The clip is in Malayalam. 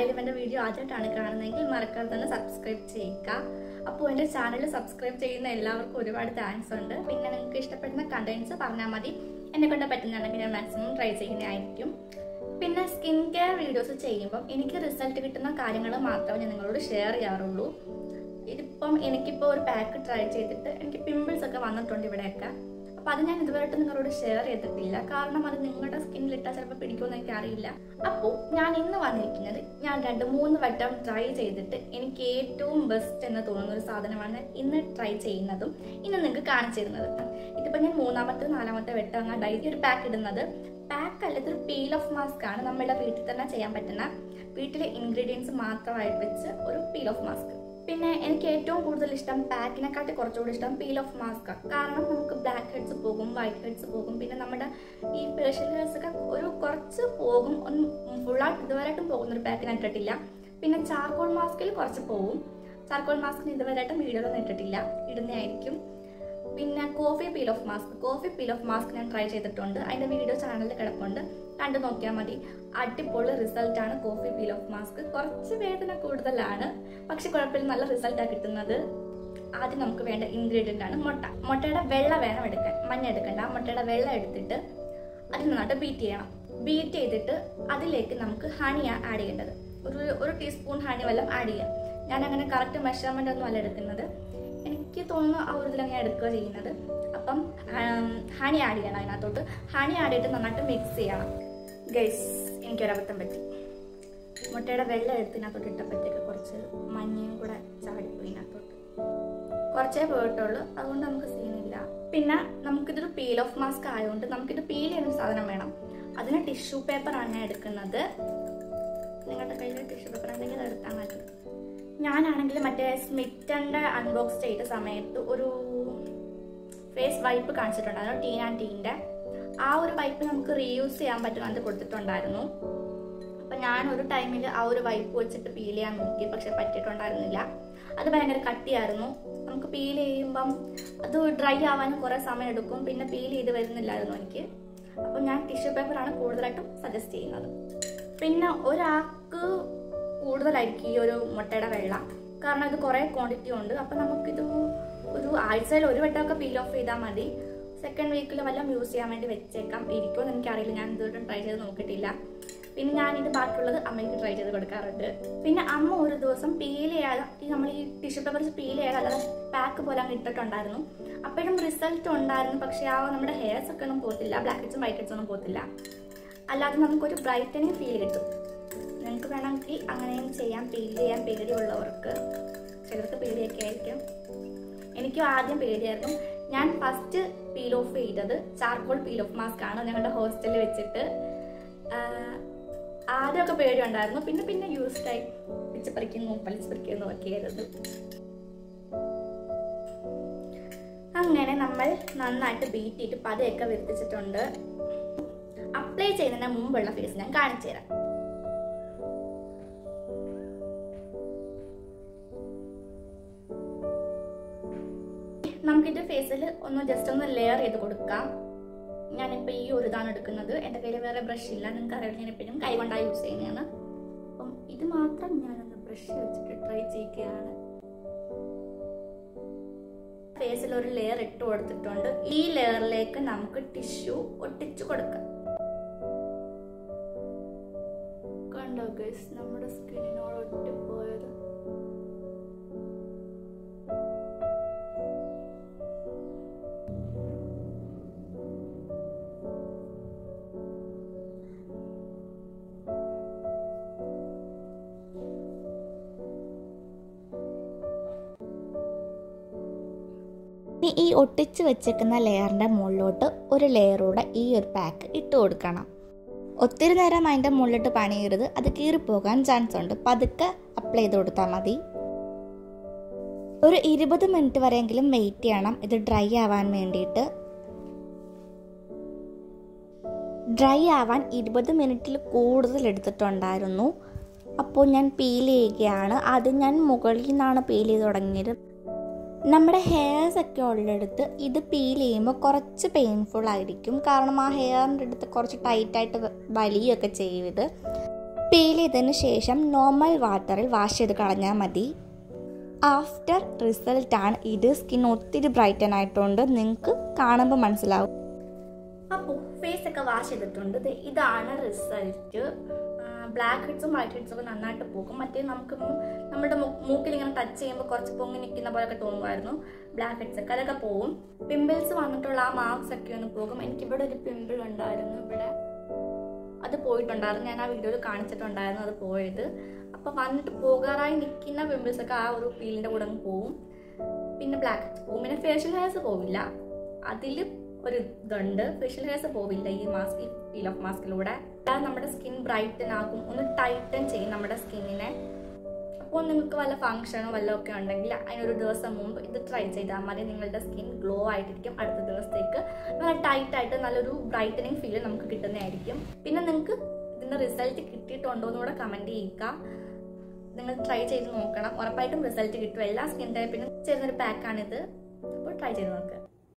ആരെങ്കിലും എൻ്റെ വീഡിയോ ആദ്യമായിട്ടാണ് കാണുന്നതെങ്കിൽ മറക്കാതെ തന്നെ സബ്സ്ക്രൈബ് ചെയ്യുക അപ്പോൾ എൻ്റെ ചാനൽ സബ്സ്ക്രൈബ് ചെയ്യുന്ന എല്ലാവർക്കും ഒരുപാട് താങ്ക്സ് ഉണ്ട് പിന്നെ നിങ്ങൾക്ക് ഇഷ്ടപ്പെടുന്ന കണ്ടൻസ് പറഞ്ഞാൽ മതി എന്നെ കൊണ്ട് പറ്റുന്നുണ്ടെങ്കിൽ ഞാൻ മാക്സിമം ട്രൈ ചെയ്യുന്നതായിരിക്കും പിന്നെ സ്കിൻ കെയർ വീഡിയോസ് ചെയ്യുമ്പം എനിക്ക് റിസൾട്ട് കിട്ടുന്ന കാര്യങ്ങൾ മാത്രമേ ഞാൻ നിങ്ങളോട് ഷെയർ ചെയ്യാറുള്ളൂ ഇതിപ്പം എനിക്കിപ്പോൾ ഒരു പാക്ക് ട്രൈ ചെയ്തിട്ട് എനിക്ക് പിമ്പിൾസ് ഒക്കെ വന്നിട്ടുണ്ട് ഇവിടെയൊക്കെ അപ്പോൾ അത് ഞാൻ ഇതുവരെയായിട്ട് നിങ്ങളോട് ഷെയർ ചെയ്തിട്ടില്ല കാരണം അത് നിങ്ങളുടെ സ്കിന്നിലിട്ടാൽ ചിലപ്പോൾ പിടിക്കുമെന്ന് എനിക്ക് അറിയില്ല അപ്പോൾ ഞാൻ ഇന്ന് വന്നിരിക്കുന്നത് ഞാൻ രണ്ട് മൂന്ന് വട്ടം ട്രൈ ചെയ്തിട്ട് എനിക്ക് ഏറ്റവും ബെസ്റ്റ് എന്ന് തോന്നുന്ന ഒരു സാധനമാണ് ഞാൻ ഇന്ന് ട്രൈ ചെയ്യുന്നതും ഇന്ന് നിങ്ങൾക്ക് കാണിച്ചു തരുന്നത് ഇതിപ്പോൾ ഞാൻ മൂന്നാമത്തെ നാലാമത്തെ വട്ടം അങ്ങാണ്ടായി ഈ ഒരു പാക്ക് ഇടുന്നത് പാക്ക് അല്ല ഇതൊരു പീൽ ഓഫ് മാസ്ക് ആണ് നമ്മുടെ വീട്ടിൽ തന്നെ ചെയ്യാൻ പറ്റുന്ന വീട്ടിലെ ഇൻഗ്രീഡിയൻസ് മാത്രമായിട്ട് വെച്ച് ഒരു പീൽ ഓഫ് മാസ്ക് പിന്നെ എനിക്ക് ഏറ്റവും കൂടുതൽ ഇഷ്ടം പാക്കിനെക്കാട്ടി കുറച്ചുകൂടി ഇഷ്ടം പീൽ ഓഫ് മാസ്ക് കാരണം നമുക്ക് ബ്ലാക്ക് ഹെഡ്സ് പോകും വൈറ്റ് ഹെഡ്സ് പോകും പിന്നെ നമ്മുടെ ഈ ഫേഷ്യൽ ഹെയർസ് ഒക്കെ ഒരു കുറച്ച് പോകും ഒന്നും ഫുള്ളായിട്ട് ഇതുവരെയായിട്ടും പോകുന്ന ഒരു പാക്ക് ഞാൻ ഇട്ടിട്ടില്ല പിന്നെ ചാർക്കോൾ മാസ്കിൽ കുറച്ച് പോകും ചാർക്കോൾ മാസ്കിന് ഇതുവരെയായിട്ടും വീഡിയോയിലൊന്നും ഇട്ടിട്ടില്ല ഇടുന്നതായിരിക്കും പിന്നെ coffee peel off mask coffee peel off mask ഞാൻ ട്രൈ ചെയ്തിട്ടുണ്ട് അതിന്റെ വീഡിയോ ചാനലിൽ കിടപ്പുണ്ട് കണ്ടു നോക്കിയാൽ മതി അടിപൊളി റിസൾട്ട് ആണ് കോഫി പീൽ ഓഫ് മാസ്ക് കുറച്ച് വേദന കൂടുതലാണ് പക്ഷെ കുഴപ്പമില്ല നല്ല റിസൾട്ടാണ് കിട്ടുന്നത് ആദ്യം നമുക്ക് വേണ്ട ഇൻഗ്രീഡിയൻ്റ് ആണ് മുട്ട മുട്ടയുടെ വെള്ള വേണം എടുക്കാൻ മഞ്ഞ എടുക്കണ്ട മുട്ടയുടെ വെള്ള എടുത്തിട്ട് അത് നന്നായിട്ട് ബീറ്റ് ചെയ്യണം ബീറ്റ് ചെയ്തിട്ട് അതിലേക്ക് നമുക്ക് ഹണിയാണ് ആഡ് ചെയ്യേണ്ടത് ഒരു ഒരു ടീസ്പൂൺ ഹണി വെള്ളം ആഡ് ചെയ്യാം ഞാൻ അങ്ങനെ കറക്റ്റ് മെഷർമെൻ്റ് ഒന്നും അല്ല എടുക്കുന്നത് എനിക്ക് തോന്നുന്നു ആ ഒരു ഇതിലാണ് ഞാൻ എടുക്കുക ചെയ്യുന്നത് അപ്പം ഹണി ആഡ് ചെയ്യണം അതിനകത്തോട്ട് ഹണി ആഡ് ചെയ്തിട്ട് നന്നായിട്ട് മിക്സ് ചെയ്യണം ഗൈസ് എനിക്കൊരബദ്ധം പറ്റി മുട്ടയുടെ വെള്ളം എടുത്തിനകത്തോട്ട് ഇട്ടപ്പോഴത്തേക്ക് കുറച്ച് മഞ്ഞയും കൂടെ ചാടിപ്പോയി ഇതിനകത്തോട്ട് കുറച്ചേ പോയിട്ടുള്ളൂ അതുകൊണ്ട് നമുക്ക് സീനില്ല പിന്നെ നമുക്കിതൊരു പീൽ ഓഫ് മാസ്ക് ആയതുകൊണ്ട് നമുക്കിത് പീൽ ചെയ്യുന്ന സാധനം വേണം അതിന് ടിഷ്യൂ പേപ്പറാണ് ഞാൻ എടുക്കുന്നത് നിങ്ങളുടെ കയ്യിൽ ടിഷ്യൂ പേപ്പർ ഉണ്ടെങ്കിൽ അത് എടുത്താൽ മതി ഞാനാണെങ്കിൽ മറ്റേ സ്മിറ്റൻ്റെ അൺബോക്സ് ചെയ്ത സമയത്ത് ഒരു ഫേസ് വൈപ്പ് കാണിച്ചിട്ടുണ്ടായിരുന്നു ടീൻ ആൻഡ് ടീൻ്റെ ആ ഒരു വൈപ്പ് നമുക്ക് റീയൂസ് ചെയ്യാൻ പറ്റുന്നത് കൊടുത്തിട്ടുണ്ടായിരുന്നു അപ്പം ഞാൻ ഒരു ടൈമിൽ ആ ഒരു വൈപ്പ് വെച്ചിട്ട് പീൽ ചെയ്യാൻ നോക്കി പക്ഷെ പറ്റിയിട്ടുണ്ടായിരുന്നില്ല അത് ഭയങ്കര കട്ടിയായിരുന്നു നമുക്ക് പീൽ ചെയ്യുമ്പം അത് ഡ്രൈ ആവാനും കുറേ സമയം എടുക്കും പിന്നെ പീൽ ചെയ്ത് വരുന്നില്ലായിരുന്നു എനിക്ക് അപ്പം ഞാൻ ടിഷ്യൂ പേപ്പറാണ് കൂടുതലായിട്ടും സജസ്റ്റ് ചെയ്യുന്നത് പിന്നെ ഒരാൾക്ക് കൂടുതലായിരിക്കും ഈ ഒരു മുട്ടയുടെ വെള്ള കാരണം ഇത് കുറേ ക്വാണ്ടിറ്റി ഉണ്ട് അപ്പം നമുക്കിത് ഒരു ആഴ്ചയിൽ ഒരു വട്ടമൊക്കെ പീൽ ഓഫ് ചെയ്താൽ മതി സെക്കൻഡ് വീക്കിൽ വല്ലതും യൂസ് ചെയ്യാൻ വേണ്ടി വെച്ചേക്കാം ഇരിക്കുമെന്ന് എനിക്കറിയില്ല ഞാൻ ഇതുവരെ ട്രൈ ചെയ്ത് നോക്കിയിട്ടില്ല പിന്നെ ഞാനിത് ബാക്കിയുള്ളത് അമ്മയ്ക്ക് ട്രൈ ചെയ്ത് കൊടുക്കാറുണ്ട് പിന്നെ അമ്മ ഒരു ദിവസം പീൽ ചെയ്യാതെ ഈ നമ്മൾ ഈ ടിഷ്യൂ പേപ്പർ പീൽ ചെയ്യാതെ അല്ലാതെ പാക്ക് പോലെ അങ്ങ് ഇട്ടിട്ടുണ്ടായിരുന്നു അപ്പോഴും റിസൾട്ട് ഉണ്ടായിരുന്നു പക്ഷേ ആ നമ്മുടെ ഹെയർസ് ഒക്കെ ഒന്നും പോകത്തില്ല ബ്ലാക്ക് ഹെഡ്സും വൈറ്റ് ഹെഡ്സും ഒന്നും പോകത്തില്ല അല്ലാതെ നമുക്കൊരു ബ്രൈറ്റനിങ് ഫീൽ കിട്ടും നിങ്ങൾക്ക് വേണമെങ്കിൽ അങ്ങനെയും ചെയ്യാം പീൽ ചെയ്യാൻ പേടിയുള്ളവർക്ക് ചിലർക്ക് പേടിയൊക്കെ ആയിരിക്കും എനിക്കും ആദ്യം പേടിയായിരുന്നു ഞാൻ ഫസ്റ്റ് പീൽ ഓഫ് ചെയ്തത് ചാർക്കോൾ പീൽ ഓഫ് മാസ്ക് ആണ് ഞങ്ങളുടെ ഹോസ്റ്റലിൽ വെച്ചിട്ട് ആദ്യമൊക്കെ പേടി ഉണ്ടായിരുന്നു പിന്നെ പിന്നെ യൂസ്ഡ് ആയി പിച്ച് പറിക്കുന്നു പലിച്ച് പറിക്കുന്നു ഒക്കെ ആയിരുന്നു അങ്ങനെ നമ്മൾ നന്നായിട്ട് ബീറ്റ് ചെയ്തിട്ട് പതയൊക്കെ വരുത്തിച്ചിട്ടുണ്ട് അപ്ലൈ ചെയ്യുന്നതിന് മുമ്പുള്ള ഫേസ് ഞാൻ കാണിച്ചു തരാം നമുക്കിത് ഫേസിൽ ഒന്ന് ജസ്റ്റ് ഒന്ന് ലെയർ ചെയ്ത് കൊടുക്കാം ഞാനിപ്പോൾ ഈ ഒരു ഇതാണ് എടുക്കുന്നത് എൻ്റെ കയ്യിൽ വേറെ ബ്രഷ് ഇല്ല നിങ്ങൾക്ക് അറിയാം ഞാൻ എപ്പോഴും കൈ കൊണ്ടാണ് യൂസ് ചെയ്യുന്നതാണ് അപ്പം ഇത് മാത്രം ഞാനൊന്ന് ബ്രഷ് വെച്ചിട്ട് ട്രൈ ചെയ്യുകയാണ് ഫേസിൽ ഒരു ലെയർ ഇട്ട് കൊടുത്തിട്ടുണ്ട് ഈ ലെയറിലേക്ക് നമുക്ക് ടിഷ്യൂ ഒട്ടിച്ചു കൊടുക്കാം കണ്ടോ ഗൈസ് നമ്മുടെ സ്കിന്നിനോട് ഒട്ടിപ്പോയത് ഇനി ഈ ഒട്ടിച്ച് വെച്ചേക്കുന്ന ലെയറിൻ്റെ മുകളിലോട്ട് ഒരു ലെയറൂടെ ഈ ഒരു പാക്ക് ഇട്ട് കൊടുക്കണം ഒത്തിരി നേരം അതിൻ്റെ മുകളിലിട്ട് പണിയരുത് അത് കീറിപ്പോകാൻ ചാൻസ് ഉണ്ട് പതുക്കെ അപ്ലൈ ചെയ്ത് കൊടുത്താൽ മതി ഒരു ഇരുപത് മിനിറ്റ് വരെയെങ്കിലും വെയിറ്റ് ചെയ്യണം ഇത് ഡ്രൈ ആവാൻ വേണ്ടിയിട്ട് ഡ്രൈ ആവാൻ ഇരുപത് മിനിറ്റിൽ കൂടുതൽ എടുത്തിട്ടുണ്ടായിരുന്നു അപ്പോൾ ഞാൻ പീൽ ചെയ്യുകയാണ് ആദ്യം ഞാൻ മുകളിൽ നിന്നാണ് പീൽ ചെയ്ത് തുടങ്ങിയത് നമ്മുടെ ഹെയർസ് ഒക്കെ ഉള്ളിടത്ത് ഇത് പീൽ ചെയ്യുമ്പോൾ കുറച്ച് പെയിൻഫുൾ ആയിരിക്കും കാരണം ആ ഹെയറിൻ്റെ അടുത്ത് കുറച്ച് ടൈറ്റായിട്ട് വലിയൊക്കെ ചെയ്യും ഇത് പീൽ ചെയ്തതിന് ശേഷം നോർമൽ വാട്ടറിൽ വാഷ് ചെയ്ത് കളഞ്ഞാൽ മതി ആഫ്റ്റർ റിസൾട്ടാണ് ഇത് സ്കിൻ ഒത്തിരി ബ്രൈറ്റൻ ആയിട്ടുണ്ട് നിങ്ങൾക്ക് കാണുമ്പോൾ മനസ്സിലാവും അപ്പോൾ ഫേസ് ഒക്കെ വാഷ് ചെയ്തിട്ടുണ്ട് ദേ ഇതാണ് റിസൾട്ട് ബ്ലാക്ക് ഹെഡ്സും വൈറ്റ് ഹെഡ്സും ഒക്കെ നന്നായിട്ട് പോകും മറ്റേ നമുക്ക് മൂ- നമ്മുടെ മൂ- മൂക്കിൽ ഇങ്ങനെ ടച്ച് ചെയ്യുമ്പോൾ കുറച്ച് പൊങ്ങി നിൽക്കുന്ന പോലെയൊക്കെ തോന്നുമായിരുന്നു ബ്ലാക്ക് ഹെഡ്സ് ഒക്കെ അതൊക്കെ പോകും പിമ്പിൾസ് വന്നിട്ടുള്ള ആ മാർക്സ് ഒക്കെ ഒന്ന് പോകും എനിക്കിവിടെ ഒരു പിമ്പിൾ ഉണ്ടായിരുന്നു ഇവിടെ അത് പോയിട്ടുണ്ടായിരുന്നു ഞാൻ ആ വീഡിയോയിൽ കാണിച്ചിട്ടുണ്ടായിരുന്നു അത് പോയത് അപ്പോൾ വന്നിട്ട് പോകാറായി നിൽക്കുന്ന പിമ്പിൾസ് ഒക്കെ ആ ഒരു പീലിൻ്റെ കൂടെ അങ്ങ് പോവും പിന്നെ ബ്ലാക്ക് ഹെഡ്സ് പോവും പിന്നെ ഫേഷ്യൽ ഹെയർസ് പോവില്ല അതിൽ ഒരു ഇതുണ്ട് ഫേഷ്യൽ ഹെയർസ് പോവില്ല ഈ മാസ്ക് പീൽ ഓഫ് മാസ്കിലൂടെ അത് നമ്മുടെ സ്കിൻ ബ്രൈറ്റൻ ആക്കും ഒന്ന് ടൈറ്റൻ ചെയ്യും നമ്മുടെ സ്കിന്നിനെ അപ്പോൾ നിങ്ങൾക്ക് വല്ല ഫംഗ്ഷനോ വല്ലതും ഒക്കെ ഉണ്ടെങ്കിൽ അതിനൊരു ദിവസം മുമ്പ് ഇത് ട്രൈ ചെയ്താൽ മതി നിങ്ങളുടെ സ്കിൻ ഗ്ലോ ആയിട്ടിരിക്കും അടുത്ത ദിവസത്തേക്ക് നല്ല ടൈറ്റ് ആയിട്ട് നല്ലൊരു ബ്രൈറ്റനിങ് ഫീൽ നമുക്ക് കിട്ടുന്നതായിരിക്കും പിന്നെ നിങ്ങൾക്ക് ഇതിൻ്റെ റിസൾട്ട് കിട്ടിയിട്ടുണ്ടോ എന്ന് കൂടെ കമൻറ്റ് ചെയ്യുക നിങ്ങൾ ട്രൈ ചെയ്ത് നോക്കണം ഉറപ്പായിട്ടും റിസൾട്ട് കിട്ടും എല്ലാ സ്കിൻ ടൈപ്പിനും ചേരുന്നൊരു പാക്കാണിത് അപ്പോൾ ട്രൈ ചെയ്ത് നോക്കുക